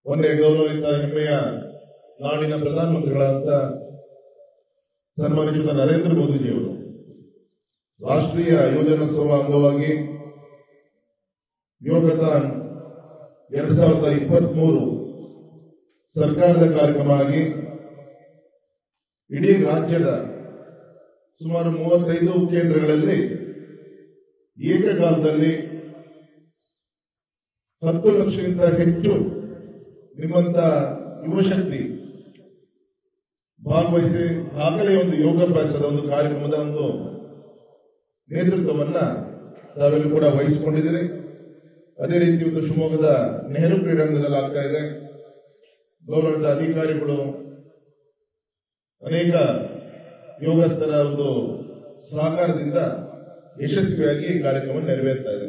ಮೊನ್ನೆ ಗೌರವಿತ ಹೆಮ್ಮೆಯ ನಾಡಿನ ಪ್ರಧಾನಮಂತ್ರಿಗಳಾದಂತ ಸನ್ಮಾನಿಸಿದ ನರೇಂದ್ರ ಮೋದಿಜಿಯವರು ರಾಷ್ಟ್ರೀಯ ಯೋಜನೋತ್ಸವ ಅಂಗವಾಗಿ ಯೋಗದಾನ್ ಎರಡ್ ಸಾವಿರದ ಇಪ್ಪತ್ಮೂರು ಸರ್ಕಾರದ ಕಾರ್ಯಕ್ರಮ ಆಗಿ ಇಡೀ ರಾಜ್ಯದ ಸುಮಾರು ಮೂವತ್ತೈದು ಕೇಂದ್ರಗಳಲ್ಲಿ ಏಕಕಾಲದಲ್ಲಿ ಹತ್ತು ಲಕ್ಷಕ್ಕಿಂತ ಹೆಚ್ಚು ನಿಮ್ಮಂತ ಯುವಶಕ್ತಿ ಭಾಗವಹಿಸಿ ಆಗಲೇ ಒಂದು ಯೋಗಾಭ್ಯಾಸದ ಒಂದು ಕಾರ್ಯಕ್ರಮದ ಒಂದು ನೇತೃತ್ವವನ್ನ ತಾವೆಲ್ಲರೂ ಕೂಡ ವಹಿಸಿಕೊಂಡಿದ್ದೀರಿ ಅದೇ ರೀತಿ ಒಂದು ಶಿವಮೊಗ್ಗದ ನೆಹರು ಕ್ರೀಡಾಂಗಣದಲ್ಲಿ ಆಗ್ತಾ ಇದೆ ಗೌರವದ ಅಧಿಕಾರಿಗಳು ಅನೇಕ ಯೋಗಸ್ಥರ ಒಂದು ಸಹಕಾರದಿಂದ ಯಶಸ್ವಿಯಾಗಿ ಈ ಕಾರ್ಯಕ್ರಮ ನೆರವೇರ್ತಾ ಇದೆ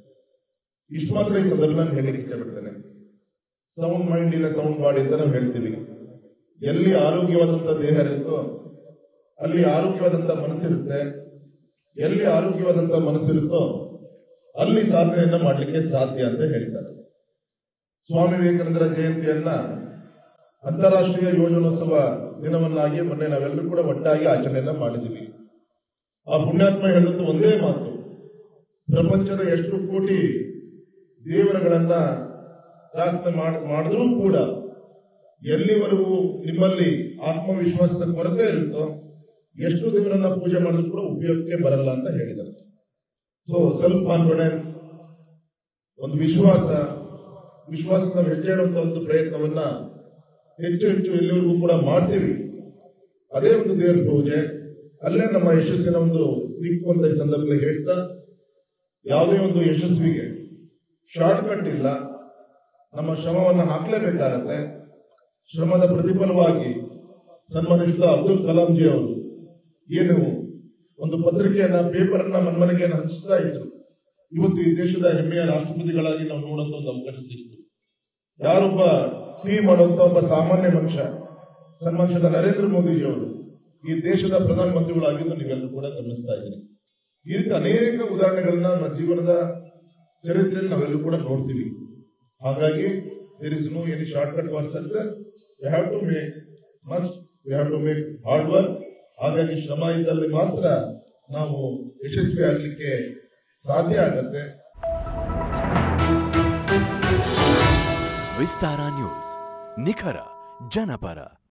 ಇಷ್ಟು ಮಾತ್ರ ಈ ಸಂದರ್ಭ ನಾನು ಹೇಳಲಿಕ್ಕೆ ಇಷ್ಟಪಡ್ತೇನೆ ಸೌಂಡ್ ಮೈಂಡ್ ಇಲ್ಲ ಸೌಂಡ್ ಬಾಡಿ ಅಂತ ನಾವು ಹೇಳ್ತೀವಿ ಎಲ್ಲಿ ಆರೋಗ್ಯವಾದಂತ ದೇಹ ಇರುತ್ತೋ ಅಲ್ಲಿ ಆರೋಗ್ಯವಾದಂತ ಮನಸ್ಸಿರುತ್ತೆ ಎಲ್ಲಿ ಆರೋಗ್ಯವಾದಂತ ಮನಸ್ಸಿರುತ್ತೋ ಅಲ್ಲಿ ಸಾಧನೆಯನ್ನ ಮಾಡಲಿಕ್ಕೆ ಸಾಧ್ಯ ಅಂತ ಹೇಳ್ತಾರೆ ಸ್ವಾಮಿ ವಿವೇಕಾನಂದರ ಜಯಂತಿಯನ್ನ ಅಂತಾರಾಷ್ಟ್ರೀಯ ಯೋಜನೋತ್ಸವ ದಿನವನ್ನಾಗಿ ಮೊನ್ನೆ ನಾವೆಲ್ಲರೂ ಕೂಡ ಒಟ್ಟಾಗಿ ಆಚರಣೆಯನ್ನ ಮಾಡಿದ್ದೀವಿ ಆ ಪುಣ್ಯಾತ್ಮ ಹೇಳಿದಂತ ಒಂದೇ ಮಾತು ಪ್ರಪಂಚದ ಎಷ್ಟು ಕೋಟಿ ದೇವರುಗಳನ್ನ ಪ್ರಾರ್ಥನೆ ಮಾಡ್- ಮಾಡಿದ್ರೂ ಕೂಡ ಎಲ್ಲಿವರೆಗೂ ನಿಮ್ಮಲ್ಲಿ ಆತ್ಮವಿಶ್ವಾಸದ ಕೊರತೆ ಇರುತ್ತೋ ಎಷ್ಟು ದೇವರನ್ನ ಪೂಜೆ ಮಾಡಿದ್ರು ಕೂಡ ಉಪಯೋಗಕ್ಕೆ ಬರಲ್ಲ ಅಂತ ಹೇಳಿದರು ಸೊ ಸೆಲ್ಫ್ ಕಾನ್ಫಿಡೆನ್ಸ್ ಒಂದು ವಿಶ್ವಾಸ ವಿಶ್ವಾಸದ ಹೆಜ್ಜೆ ಇಡುವಂತ ಒಂದು ಪ್ರಯತ್ನವನ್ನ ಹೆಚ್ಚು ಹೆಚ್ಚು ಎಲ್ಲಿವರೆಗೂ ಕೂಡ ಮಾಡ್ತೀವಿ ಅದೇ ಒಂದು ದೇವರ ಪೂಜೆ ಅಲ್ಲೇ ನಮ್ಮ ಯಶಸ್ಸಿನ ಒಂದು ದಿಕ್ಕು ಅಂತ ಈ ಸಂದರ್ಭದಲ್ಲಿ ಹೇಳ್ತಾ ಯಾವುದೇ ಒಂದು ಯಶಸ್ವಿಗೆ ಶಾರ್ಟ್ ಕಟ್ ಇಲ್ಲ ನಮ್ಮ ಶ್ರಮವನ್ನು ಹಾಕಲೇಬೇಕಾಗತ್ತೆ ಶ್ರಮದ ಪ್ರತಿಫಲವಾಗಿ ಸನ್ಮಾನಿಸಿದ ಅಬ್ದುಲ್ ಕಲಾಂ ಜಿ ಅವರು ಏನು ಒಂದು ಪತ್ರಿಕೆಯನ್ನ ಪೇಪರ್ ಅನ್ನ ಮನ್ಮನೆಗೆ ಹಂಚ್ತಾ ಇದ್ರು ಇವತ್ತು ಈ ದೇಶದ ಹೆಮ್ಮೆಯ ರಾಷ್ಟ್ರಪತಿಗಳಾಗಿ ನಾವು ನೋಡುವಂತ ಒಂದು ಅವಕಾಶ ಸಿಕ್ತು ಯಾರೊಬ್ಬ ಟೀ ಮಾಡುವಂತ ಒಬ್ಬ ಸಾಮಾನ್ಯ ಮನುಷ್ಯ ಸನ್ಮಾನಿಸಿದ ನರೇಂದ್ರ ಮೋದಿಜಿ ಅವರು ಈ ದೇಶದ ಪ್ರಧಾನಮಂತ್ರಿಗಳಾಗಿದ್ದು ನೀವೆಲ್ಲರೂ ಕೂಡ ಗಮನಿಸ್ತಾ ಇದ್ದೀರಿ ಈ ರೀತಿ ಅನೇಕ ಉದಾಹರಣೆಗಳನ್ನ ನಮ್ಮ ಜೀವನದ ಚರಿತ್ರೆಯಲ್ಲಿ ನಾವೆಲ್ಲರೂ ಕೂಡ ನೋಡ್ತೀವಿ ಹಾಗಾಗಿ there is no any shortcut for success you have to make must you have to make hard work ಹಾಗಾಗಿ ಶ್ರಮ ಇದ್ದಲ್ಲಿ ಮಾತ್ರ ನಾವು ಯಶಸ್ವಿ ಆಗಲಿಕ್ಕೆ ಸಾಧ್ಯ ಆಗತ್ತೆ ವಿಸ್ತಾರ ನ್ಯೂಸ್ ನಿಖರ ಜನಪರ